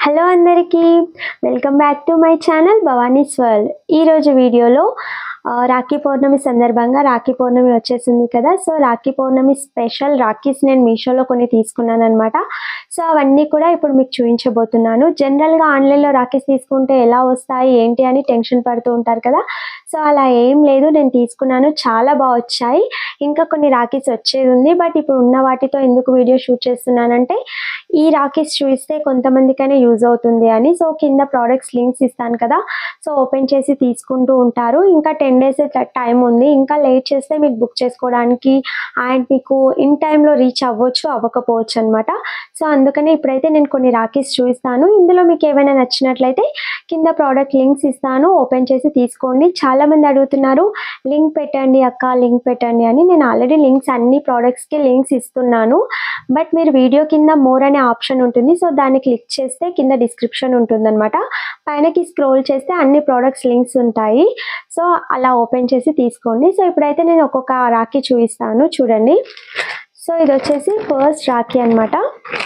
hello అందరికీ welcome back to my channel Bhavani's world ఈరోజు వీడియోలో ఆ, రాఖీ పౌర్ణమి సందర్భంగా రాఖీ పౌర్ణమి వచ్చేసింది కదా సో రాఖీ పౌర్ణమి స్పెషల్ రాఖీస్ నేను మీషోలో కొన్ని తీసుకున్నాను అనమాట సో అవన్నీ కూడా ఇప్పుడు మీకు చూపించబోతున్నాను జనరల్గా ఆన్లైన్లో రాఖీస్ తీసుకుంటే ఎలా వస్తాయి ఏంటి అని టెన్షన్ పడుతూ ఉంటారు కదా సో అలా ఏం లేదు నేను తీసుకున్నాను చాలా బాగా వచ్చాయి ఇంకా కొన్ని రాఖీస్ వచ్చేది ఉంది బట్ ఇప్పుడు ఉన్న వాటితో ఎందుకు వీడియో షూట్ చేస్తున్నానంటే ఈ రాఖీస్ చూస్తే కొంతమందికైనా యూజ్ అవుతుంది అని సో కింద ప్రోడక్ట్స్ లింక్స్ ఇస్తాను కదా సో ఓపెన్ చేసి తీసుకుంటూ ఉంటారు ఇంకా టెన్ డేస్ టైం ఉంది ఇంకా లేట్ చేస్తే మీకు బుక్ చేసుకోవడానికి అండ్ మీకు ఇన్ టైంలో రీచ్ అవ్వచ్చు అవ్వకపోవచ్చు అనమాట సో అందుకనే ఇప్పుడైతే నేను కొన్ని రాఖీస్ చూపిస్తాను ఇందులో మీకు ఏమైనా నచ్చినట్లయితే కింద ప్రోడక్ట్ లింక్స్ ఇస్తాను ఓపెన్ చేసి తీసుకోండి చాలా మంది అడుగుతున్నారు లింక్ పెట్టండి అక్క లింక్ పెట్టండి అని నేను ఆల్రెడీ లింక్స్ అన్ని ప్రోడక్ట్స్కి లింక్స్ ఇస్తున్నాను బట్ మీరు వీడియో కింద మోర్ అనే ఆప్షన్ ఉంటుంది సో దాన్ని క్లిక్ చేస్తే కింద డిస్క్రిప్షన్ ఉంటుందన్నమాట పైనకి స్క్రోల్ చేస్తే అన్ని ప్రోడక్ట్స్ లింక్స్ ఉంటాయి సో అలా ఓపెన్ చేసి తీసుకోండి సో ఇప్పుడైతే నేను ఒక్కొక్క రాఖీ చూపిస్తాను చూడండి సో ఇది వచ్చేసి ఫస్ట్ రాఖీ అన్నమాట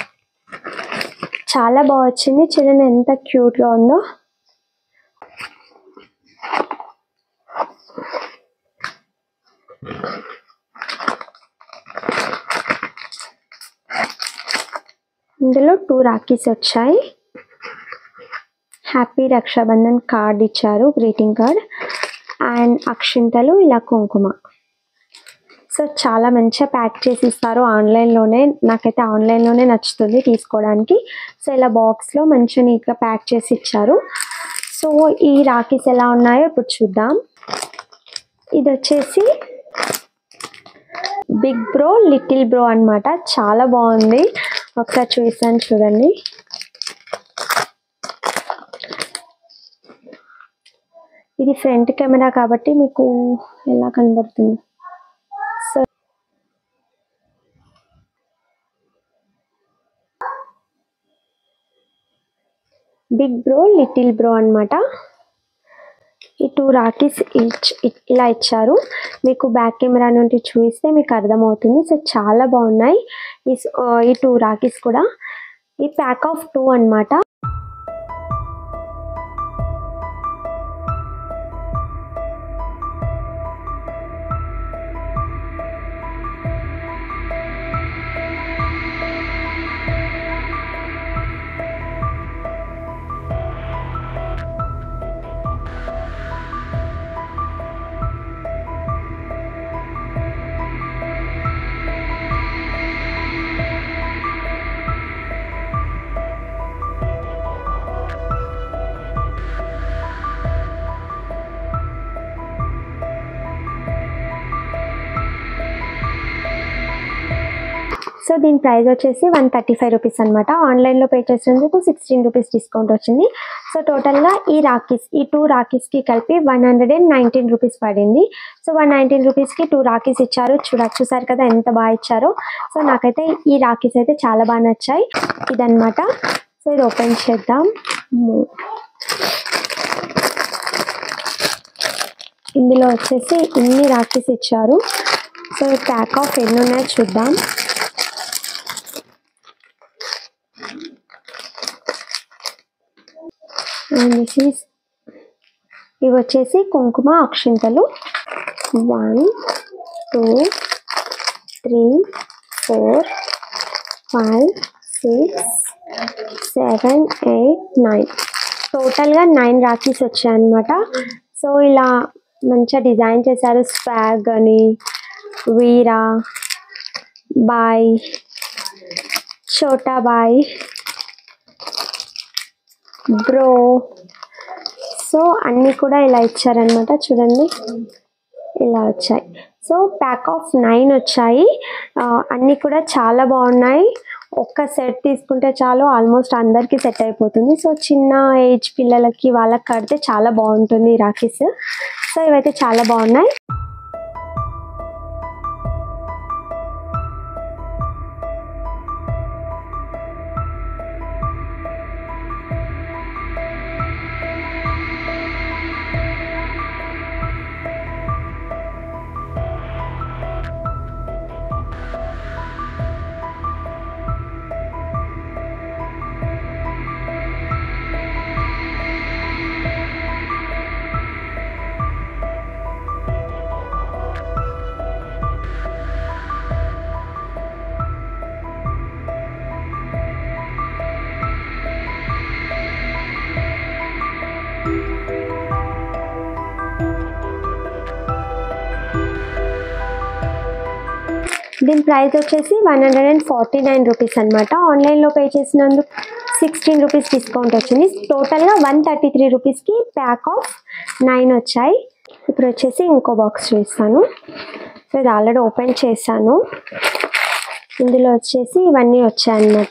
చాలా బాగా వచ్చింది చూడండి ఎంత క్యూట్గా ఉందో ఇందులో టూ రాఖీస్ వచ్చాయి హ్యాపీ రక్షాబంధన్ కార్డ్ ఇచ్చారు గ్రీటింగ్ కార్డ్ అండ్ అక్షింతలు ఇలా కుంకుమ సో చాలా మంచిగా ప్యాక్ చేసి ఇస్తారు ఆన్లైన్లోనే నాకైతే ఆన్లైన్లోనే నచ్చుతుంది తీసుకోవడానికి సో ఇలా బాక్స్లో మంచిగా నీట్గా ప్యాక్ చేసి ఇచ్చారు సో ఈ రాఖీస్ ఎలా ఉన్నాయో ఇప్పుడు చూద్దాం ఇది వచ్చేసి బిగ్ బ్రో లిటిల్ బ్రో అన్నమాట చాలా బాగుంది ఒకసారి చూపిస్తాను చూడండి ఇది ఫ్రంట్ కెమెరా కాబట్టి మీకు ఎలా కనబడుతుంది so big bro little bro అన్నమాట ఈ టూ రాఖీస్ ఇచ్ ఇ- ఇలా ఇచ్చారు మీకు బ్యాక్ కెమెరా నుండి చూపిస్తే మీకు అర్థమవుతుంది సో చాలా బాగున్నాయి ఈ స్- ఆ, ఈ టూ రాఖీస్ కూడా ఈ ప్యాక్ ఆఫ్ టూ అన్నమాట సో దీని ప్రైస్ వచ్చేసి వన్ థర్టీ ఫైవ్ రూపీస్ అనమాట ఆన్లైన్లో పే చేసినందుకు సిక్స్టీన్ రూపీస్ డిస్కౌంట్ వచ్చింది సో టోటల్గా ఈ రాఖీస్ ఈ టూ రాఖీస్కి కలిపి one hundred and nineteen rupees పడింది సో వన్ నైన్టీన్ రూపీస్కి టూ రాఖీస్ ఇచ్చారు చూడ చూసారు కదా ఎంత బాగా ఇచ్చారో సో నాకైతే ఈ రాఖీస్ అయితే చాలా బాగా నచ్చాయి ఇదన్నమాట సో ఇది ఓపెన్ చేద్దాం ఇందులో వచ్చేసి ఇన్ని రాఖీస్ ఇచ్చారు సో ప్యాక్ ఆఫ్ ఎన్ని ఉన్నాయో చూద్దాం అండ్ దిస్ ఈస్ ఇవి వచ్చేసి కుంకుమ అక్షింతలు one two three four five six seven eight nine టోటల్గా నైన్ రాఖీస్ వచ్చాయన్నమాట సో ఇలా మంచిగా డిజైన్ చేశారు స్వాగ్ అని వీరా బాయ్ చోటా బాయ్ బ్రో సో అన్నీ కూడా ఇలా ఇచ్చారనమాట చూడండి ఇలా వచ్చాయి సో ప్యాక్ ఆఫ్ నైన్ వచ్చాయి ఆ, అన్నీ కూడా చాలా బాగున్నాయి ఒక్క సెట్ తీసుకుంటే చాలు ఆల్మోస్ట్ అందరికీ సెట్ అయిపోతుంది సో చిన్న ఏజ్ పిల్లలకి వాళ్ళకి కడితే చాలా బాగుంటుంది ఈ రాఖీస్ సో ఇవైతే చాలా బాగున్నాయి దీని ప్రైస్ వచ్చేసి one hundred and forty nine rupees అనమాట ఆన్లైన్లో పే చేసినందుకు సిక్స్టీన్ రూపీస్ డిస్కౌంట్ వచ్చింది టోటల్గా వన్ థర్టీ త్రీ రూపీస్కి ప్యాక్ ఆఫ్ నైన్ వచ్చాయి ఇప్పుడు వచ్చేసి ఇంకో బాక్స్ చూస్తాను సో ఇది ఆల్రెడీ ఓపెన్ చేశాను ఇందులో వచ్చేసి ఇవన్నీ వచ్చాయన్నమాట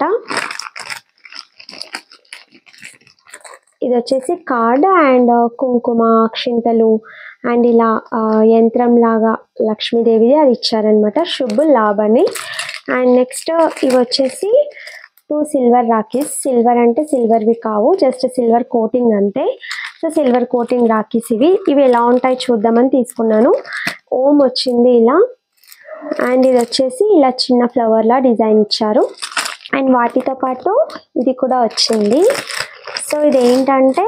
ఇది వచ్చేసి కార్డ్ అండ్ కుంకుమ అక్షింతలు అండ్ ఇలా ఆ, యంత్రం లాగా లక్ష్మీదేవిది అది ఇచ్చారనమాట శుభ్ లాభ్ అని అండ్ నెక్స్ట్ ఇవి వచ్చేసి టూ సిల్వర్ రాఖీస్ సిల్వర్ అంటే సిల్వర్వి కావు జస్ట్ సిల్వర్ కోటింగ్ అంతే సో సిల్వర్ కోటింగ్ రాఖీస్ ఇవి ఇవి ఎలా ఉంటాయి చూద్దామని తీసుకున్నాను ఓం వచ్చింది ఇలా అండ్ ఇది వచ్చేసి ఇలా చిన్న ఫ్లవర్లా డిజైన్ ఇచ్చారు అండ్ వాటితో పాటు ఇది కూడా వచ్చింది సో ఇది ఏంటంటే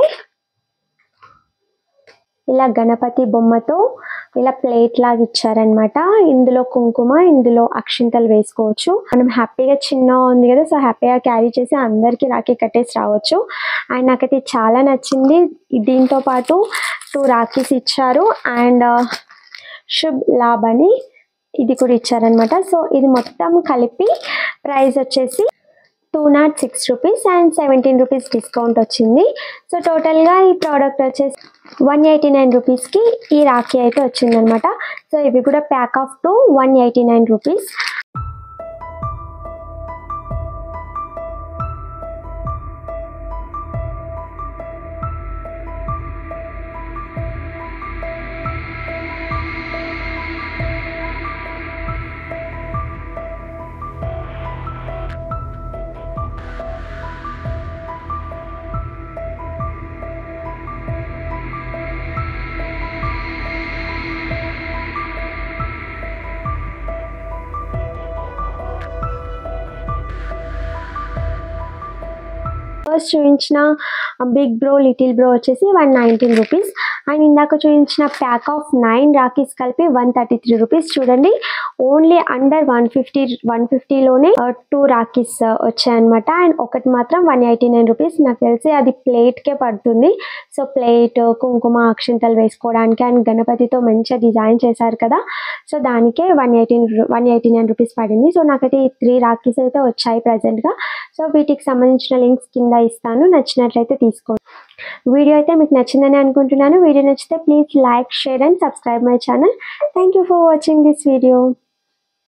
ఇలా గణపతి బొమ్మతో ఇలా ప్లేట్ లాగా ఇచ్చారనమాట ఇందులో కుంకుమ ఇందులో అక్షింతలు వేసుకోవచ్చు మనం హ్యాపీగా చిన్న ఉంది కదా సో హ్యాపీగా క్యారీ చేసి అందరికీ రాఖీ కట్టేసి రావచ్చు అండ్ నాకైతే ఇది చాలా నచ్చింది దీంతో పాటు టూ రాఖీస్ ఇచ్చారు అండ్ శుభ్ లాభ్ అని ఇది కూడా ఇచ్చారనమాట సో ఇది మొత్తం కలిపి ప్రైస్ వచ్చేసి two nought six rupees and seventeen rupees discount వచ్చింది సో టోటల్గా ఈ ప్రోడక్ట్ వచ్చేసి వన్ ఎయిటీ నైన్ రూపీస్కి ఈ రాఖీ అయితే వచ్చిందనమాట సో ఇవి కూడా pack of two one eighty nine rupees first చూపించిన బిగ్ బ్రో లిటిల్ బ్రో వచ్చేసి వన్ నైన్టీన్ రూపీస్ అండ్ ఇందాక చూపించిన ప్యాక్ ఆఫ్ నైన్ రాకీస్ కలిపి వన్ థర్టీ త్రీ రూపీస్ చూడండి only under one fifty one ఫిఫ్టీలోనే టూ రాకీస్ వచ్చాయన్నమాట అండ్ ఒకటి మాత్రం వన్ ఎయిటీ నైన్ రూపీస్ నాకు తెలిసి అది ప్లేట్కే పడుతుంది సో ప్లేట్ కుంకుమ అక్షింతలు వేసుకోవడానికి అండ్ గణపతితో మంచిగా డిజైన్ చేశారు కదా సో దానికే one eighteen one eighty nine rupees పడింది సో నాకైతే ఈ త్రీ రాకీస్ అయితే వచ్చాయి ప్రజెంట్గా సో వీటికి సంబంధించిన లింక్స్ కింద ఇస్తాను నచ్చినట్లయితే తీసుకోండి వీడియో అయితే మీకు నచ్చిందని అనుకుంటున్నాను వీడియో నచ్చితే please like share and subscribe my channel thank you for watching this video